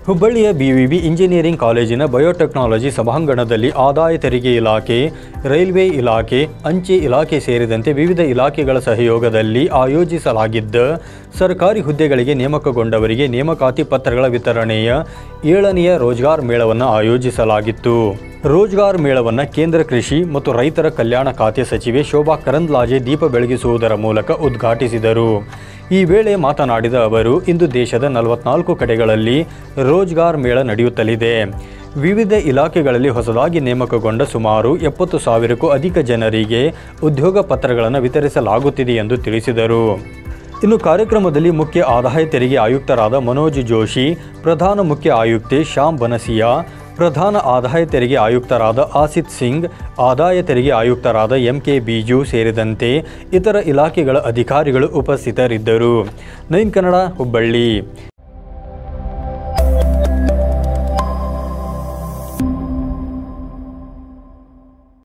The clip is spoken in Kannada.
ಹುಬ್ಬಳ್ಳಿಯ ಬಿವಿಬಿ ಇಂಜಿನಿಯರಿಂಗ್ ಕಾಲೇಜಿನ ಬಯೋಟೆಕ್ನಾಲಜಿ ಸಭಾಂಗಣದಲ್ಲಿ ಆದಾಯ ತೆರಿಗೆ ಇಲಾಖೆ ರೈಲ್ವೆ ಇಲಾಖೆ ಅಂಚೆ ಇಲಾಖೆ ಸೇರಿದಂತೆ ವಿವಿಧ ಇಲಾಖೆಗಳ ಸಹಯೋಗದಲ್ಲಿ ಆಯೋಜಿಸಲಾಗಿದ್ದ ಸರ್ಕಾರಿ ಹುದ್ದೆಗಳಿಗೆ ನೇಮಕಗೊಂಡವರಿಗೆ ನೇಮಕಾತಿ ಪತ್ರಗಳ ವಿತರಣೆಯ ಏಳನೆಯ ರೋಜ್ಗಾರ್ ಮೇಳವನ್ನು ಆಯೋಜಿಸಲಾಗಿತ್ತು ರೋಜ್ಗಾರ್ ಮೇಳವನ್ನು ಕೇಂದ್ರ ಕೃಷಿ ಮತ್ತು ರೈತರ ಕಲ್ಯಾಣ ಖಾತೆ ಸಚಿವೆ ಶೋಭಾ ಕರಂದ್ಲಾಜೆ ದೀಪ ಬೆಳಗಿಸುವುದರ ಮೂಲಕ ಉದ್ಘಾಟಿಸಿದರು ಈ ವೇಳೆ ಮಾತನಾಡಿದ ಅವರು ಇಂದು ದೇಶದ ನಲವತ್ನಾಲ್ಕು ಕಡೆಗಳಲ್ಲಿ ರೋಜ್ಗಾರ್ ಮೇಳ ನಡೆಯುತ್ತಲಿದೆ ವಿವಿಧ ಇಲಾಖೆಗಳಲ್ಲಿ ಹೊಸದಾಗಿ ನೇಮಕಗೊಂಡ ಸುಮಾರು ಎಪ್ಪತ್ತು ಸಾವಿರಕ್ಕೂ ಅಧಿಕ ಜನರಿಗೆ ಉದ್ಯೋಗ ಪತ್ರಗಳನ್ನು ವಿತರಿಸಲಾಗುತ್ತಿದೆ ಎಂದು ತಿಳಿಸಿದರು ಇನ್ನು ಕಾರ್ಯಕ್ರಮದಲ್ಲಿ ಮುಖ್ಯ ಆದಾಯ ತೆರಿಗೆ ಆಯುಕ್ತರಾದ ಮನೋಜ್ ಜೋಶಿ ಪ್ರಧಾನ ಮುಖ್ಯ ಆಯುಕ್ತೆ ಶ್ಯಾಮ್ ಬನಸಿಯಾ ಪ್ರಧಾನ ಆದಾಯ ತೆರಿಗೆ ಆಯುಕ್ತರಾದ ಆಸಿತ್ ಸಿಂಗ್ ಆದಾಯ ತೆರಿಗೆ ಆಯುಕ್ತರಾದ ಎಂ ಕೆ ಬಿಜು ಸೇರಿದಂತೆ ಇತರ ಇಲಾಖೆಗಳ ಅಧಿಕಾರಿಗಳು ಉಪಸ್ಥಿತರಿದ್ದರು ನೈನ್ ಕನ್ನಡ ಹುಬ್ಬಳ್ಳಿ